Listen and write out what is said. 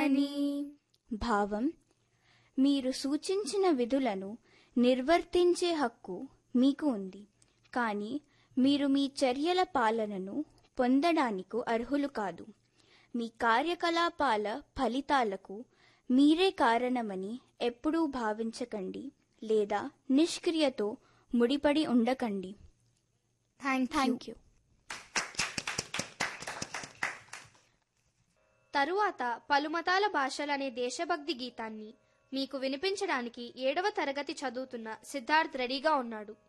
పని భావం మీరు సూచించిన విధులను నిర్వర్తించే హక్కు మీకు ఉంది కానీ మీరు మీ చర్యల పాలనను పొందడానికి అర్హులు కాదు మీ కార్యకలాపాల ఫలితాలకు మీరే కారణమని ఎప్పుడూ భావించకండి లేదా నిష్క్రియతో ముడిపడి ఉండకండి థ్యాంక్ థ్యాంక్ యూ తరువాత పలుమతాల భాషలనే దేశభక్తి గీతాన్ని మీకు వినిపించడానికి ఏడవ తరగతి చదువుతున్న సిద్ధార్థ్ రెడీగా ఉన్నాడు